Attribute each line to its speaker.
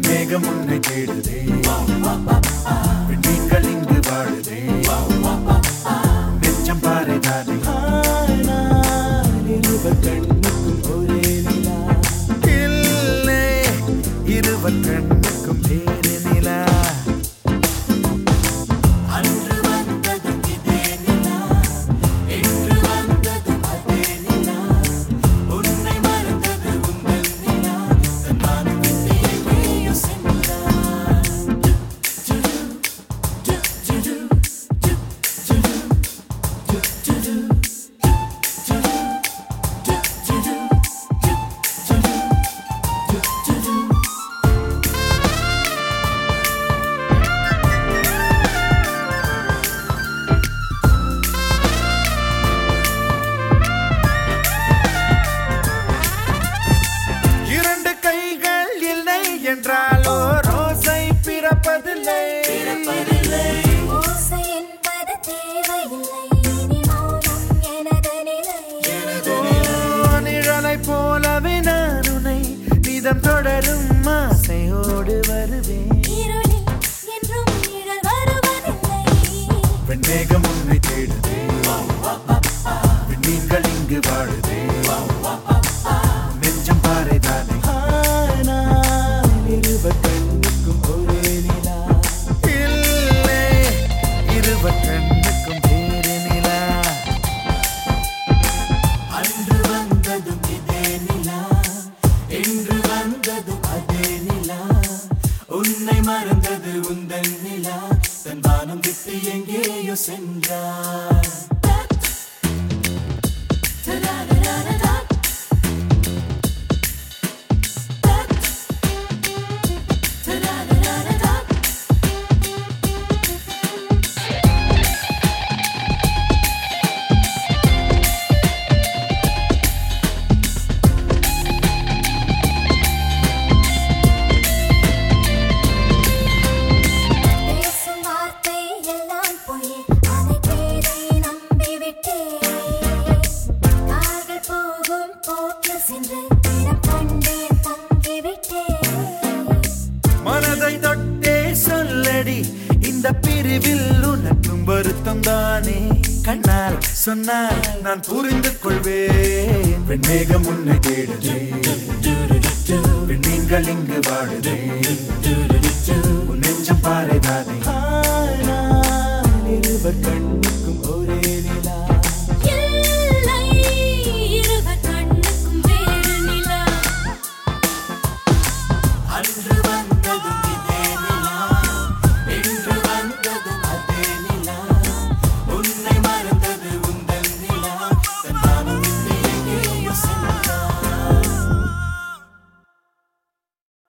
Speaker 1: வெண்மேகம் உன்னை தேடுதே நீங்கள் இங்கு வாழுதே நெஞ்சம் பாறைதானே
Speaker 2: இருவர் கண்ணுக்கும் ஒரே நிலா
Speaker 1: இல்லை இருவர் கண்ணுக்கும் வேறு நிலா
Speaker 2: அன்று வந்ததும் இதே நிலா இன்று வந்ததும் அதே நிலா உன்னை மறந்தது உங்கள் நிலா தன் வானம் விட்டு எங்கேயோ சென்றார் ஜுடு, ஜு, ஜுடு, ஜு, ஜுடு, ஜு, ஜுடு, ஜு, ஜுடு, ஜு, ஜுடு, ஜு, ஜுடு, ஜு, ஜுடு.
Speaker 1: இரண்டு கைகள் இல்லை என்றாலோ ரோசை பிறப்பதில்லை
Speaker 3: ஓசை என்பது தேவையில்லை இனி மௌனம் எனது நிலை
Speaker 1: ஓ, நிழலை போலவே நான் உன்னை நிதம் தொடரும் ஆசையோடு வருவேன்
Speaker 3: இருளில் என்றும் நிழல் வருவதில்லை
Speaker 1: வெண்மேகம் உன்னை தேடுதே நீங்கள் இங்கு வாழுதே நெஞ்சம் பாறைதானே
Speaker 2: ஆனால் இருவர் கண்ணுக்கும் ஒரே நிலா
Speaker 1: இல்லை இருவர் கண்ணுக்கும் வேறு நிலா
Speaker 2: அன்று வந்ததும் இதே நிலா இன்று வந்ததும் அதே நிலா உன்னை மறந்தது உந்தன் நிலா தன் வானம் விட்டு எங்கேயோ சென்றார்
Speaker 3: பேசும் வார்த்தை எல்லாம் பொய் அதை பேரை நம்பிவிட்டேன் கால்கள் போகும் போக்கில் சென்று இடம் கண்டேன் தங்கிவிட்டேன்
Speaker 1: மனதை தொட்டே சொல்லடி இந்த பிரிவில் உனக்கும் வருத்தம் தானே கண்ணால் சொன்னால் நான் புரிந்து கொள்வேன் வெண்மேகம் உன்னை தேடுதே நீங்கள் இங்கு வாழுதே உன் நெஞ்சம் பாறைதானே
Speaker 2: ஆனால் இருவர் கண்ணுக்கும் ஒரே